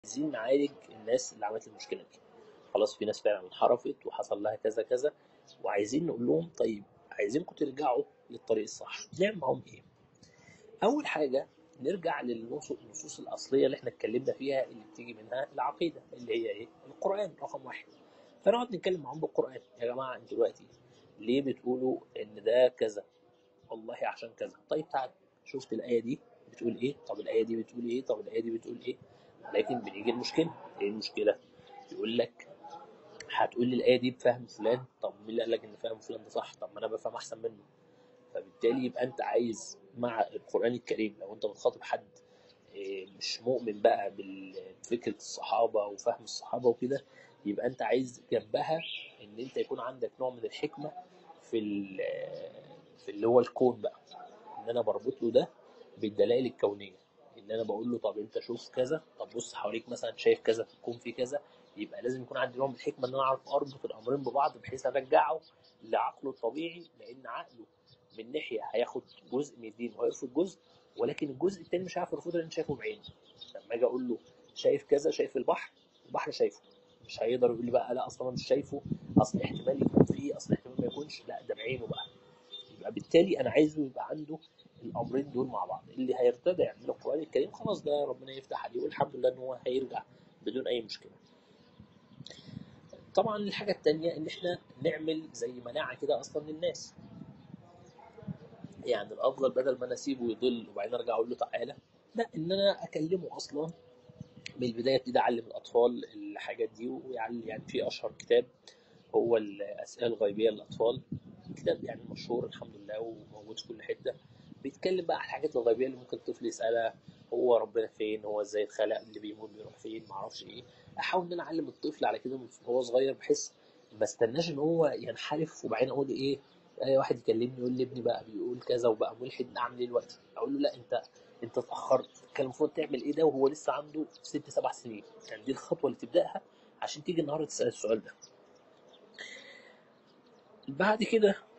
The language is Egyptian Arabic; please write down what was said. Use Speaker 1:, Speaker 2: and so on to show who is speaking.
Speaker 1: عايزين نعالج الناس اللي عملت المشكله دي خلاص في ناس فعلا انحرفت وحصل لها كذا كذا وعايزين نقول لهم طيب عايزينكم ترجعوا للطريق الصح نعمل معاهم ايه اول حاجه نرجع للنصوص الاصليه اللي احنا اتكلمنا فيها اللي بتيجي منها العقيده اللي هي ايه القران رقم واحد فنقعد نتكلم معاهم بالقران يا جماعه انتوا دلوقتي ليه بتقولوا ان ده كذا والله عشان كذا طيب تعال شفت الايه دي بتقول ايه طب الايه دي بتقول ايه طب الايه دي بتقول ايه لكن بنيجي المشكله ايه المشكله يقول لك هتقول لي الايه دي بفهم فلان طب مين اللي قال لك ان فهم فلان ده صح طب ما انا بفهم احسن منه فبالتالي يبقى انت عايز مع القران الكريم لو انت بتخاطب حد إيه، مش مؤمن بقى بفكره الصحابه وفهم الصحابه وكده يبقى انت عايز جنبها ان انت يكون عندك نوع من الحكمه في في اللي هو الكون بقى ان انا بربط له ده بالدلائل الكونيه ان انا بقول له طب انت شوف كذا طب بص حواليك مثلا شايف كذا في الكون في كذا يبقى لازم يكون عندي نوع من الحكمه ان انا اعرف اربط الامرين ببعض بحيث ارجعه لعقله الطبيعي لان عقله من ناحيه هياخد جزء من الدين وهيرفض جزء ولكن الجزء الثاني مش عارف يرفضه لان شايفه بعينه لما اجي اقول له شايف كذا شايف البحر البحر شايفه مش هيقدر يقول لي بقى لا اصلا انا مش شايفه اصل احتمال يكون فيه اصل احتمال ما يكونش لا ده بعينه بقى يبقى بالتالي انا عايزه يبقى عنده الامرين دول مع بعض اللي هيرتدع من القران الكريم خلاص ده ربنا يفتح عليه والحمد لله ان هو هيرجع بدون اي مشكله طبعا الحاجه الثانيه ان احنا نعمل زي مناعه كده اصلا للناس يعني الافضل بدل ما انا اسيبه يضل وبعدين ارجع اقول له تعالى لا ان انا اكلمه اصلا من البدايه ابتدي اعلم الاطفال الحاجات دي ويعني يعني في اشهر كتاب هو الاسئله الغيبيه للاطفال كتاب يعني مشهور الحمد لله وموجود في كل حته بيتكلم بقى على الحاجات الغيبيه اللي ممكن الطفل يسالها هو ربنا فين هو ازاي اتخلق اللي بيموت بيروح فين معرفش ايه احاول ان انا اعلم الطفل على كده من هو صغير بحيث ما استناش ان هو ينحرف وبعدين اقول ايه اي واحد يكلمني يقول لي ابني بقى بيقول كذا وبقى ملحد اعمل ايه دلوقتي اقول له لا انت انت اتاخرت كان المفروض تعمل ايه ده وهو لسه عنده ست سبع سنين يعني دي الخطوه اللي تبداها عشان تيجي النهارده تسال السؤال ده بعد كده